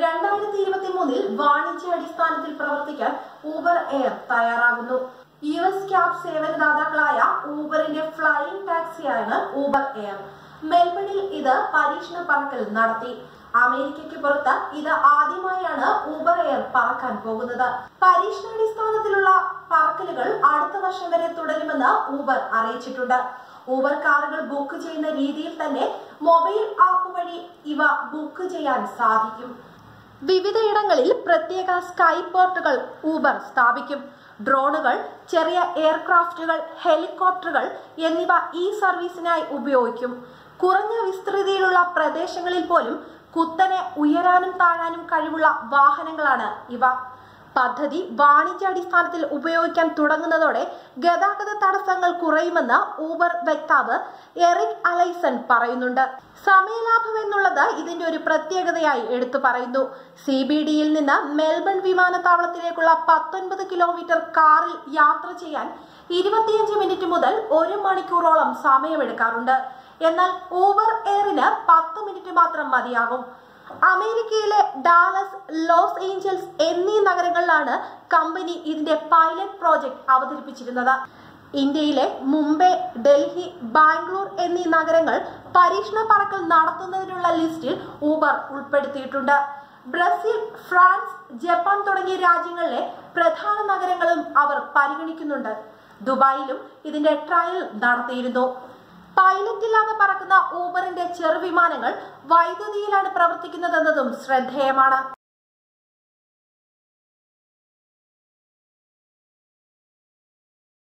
രണ്ടായിരത്തി ഇരുപത്തി മൂന്നിൽ വാണിജ്യ അടിസ്ഥാനത്തിൽ പ്രവർത്തിക്കാൻ ഊബർ എയർ തയ്യാറാകുന്നു യു എസ് ക്യാബ് സേവനദാതാക്കളായ ഊബറിന്റെ ഫ്ലൈയിംഗ് ടാക്സിയാണ് ഊബർ എയർ മെൽബണിൽ ഇത് പരീക്ഷണ പറക്കൽ നടത്തി അമേരിക്കയ്ക്ക് പുറത്ത് ഇത് ആദ്യമായാണ് ഊബർ എയർ പറക്കാൻ പോകുന്നത് പരീക്ഷണാടിസ്ഥാനത്തിലുള്ള പറക്കലുകൾ അടുത്ത വർഷം വരെ തുടരുമെന്ന് ഊബർ അറിയിച്ചിട്ടുണ്ട് ഊബർ കാറുകൾ ബുക്ക് ചെയ്യുന്ന രീതിയിൽ തന്നെ മൊബൈൽ ആപ്പ് വഴി ഇവ ബുക്ക് ചെയ്യാൻ സാധിക്കും വിവിധയിടങ്ങളിൽ പ്രത്യേക സ്കൈ പോർട്ടുകൾ ഊബർ സ്ഥാപിക്കും ഡ്രോണുകൾ ചെറിയ എയർക്രാഫ്റ്റുകൾ ഹെലികോപ്റ്ററുകൾ എന്നിവ ഈ സർവീസിനായി ഉപയോഗിക്കും കുറഞ്ഞ വിസ്തൃതിയിലുള്ള പ്രദേശങ്ങളിൽ പോലും കുത്തനെ ഉയരാനും താഴാനും കഴിവുള്ള വാഹനങ്ങളാണ് ഇവ പദ്ധതി വാണിജ്യാടിസ്ഥാനത്തിൽ ഉപയോഗിക്കാൻ തുടങ്ങുന്നതോടെ ഗതാഗത തടസ്സങ്ങൾ കുറയുമെന്ന് ഊബർ വക്താവ് എറിക് അലൈസൺ പറയുന്നുണ്ട് സമയലാഭം എന്നുള്ളത് ഇതിന്റെ ഒരു പ്രത്യേകതയായി എടുത്തു പറയുന്നു സി ബി ഡിയിൽ നിന്ന് മെൽബൺ വിമാനത്താവളത്തിലേക്കുള്ള പത്തൊൻപത് കിലോമീറ്റർ കാറിൽ യാത്ര ചെയ്യാൻ ഇരുപത്തിയഞ്ച് മിനിറ്റ് മുതൽ ഒരു മണിക്കൂറോളം സമയമെടുക്കാറുണ്ട് എന്നാൽ ഊബർ എയറിന് പത്ത് മിനിറ്റ് മാത്രം മതിയാകും അമേരിക്കയിലെ ഡാലസ് ലോസ് ഏഞ്ചൽസ് എന്നീ നഗരങ്ങളിലാണ് കമ്പനി ഇതിന്റെ പൈലറ്റ് പ്രോജക്ട് അവതരിപ്പിച്ചിരുന്നത് ഇന്ത്യയിലെ മുംബൈ ഡൽഹി ബാംഗ്ലൂർ എന്നീ നഗരങ്ങൾ പരീക്ഷണ പറക്കൽ നടത്തുന്നതിനുള്ള ലിസ്റ്റിൽ ഊബർ ഉൾപ്പെടുത്തിയിട്ടുണ്ട് ബ്രസീൽ ഫ്രാൻസ് ജപ്പാൻ തുടങ്ങിയ രാജ്യങ്ങളിലെ പ്രധാന നഗരങ്ങളും അവർ പരിഗണിക്കുന്നുണ്ട് ദുബായിലും ഇതിന്റെ ട്രയൽ നടത്തിയിരുന്നു പൈലറ്റ് ഇല്ലാതെ പറക്കുന്ന ഊബറിന്റെ ചെറുവിമാനങ്ങൾ വൈദ്യുതിയിലാണ് പ്രവർത്തിക്കുന്നതെന്നതും ശ്രദ്ധേയമാണ്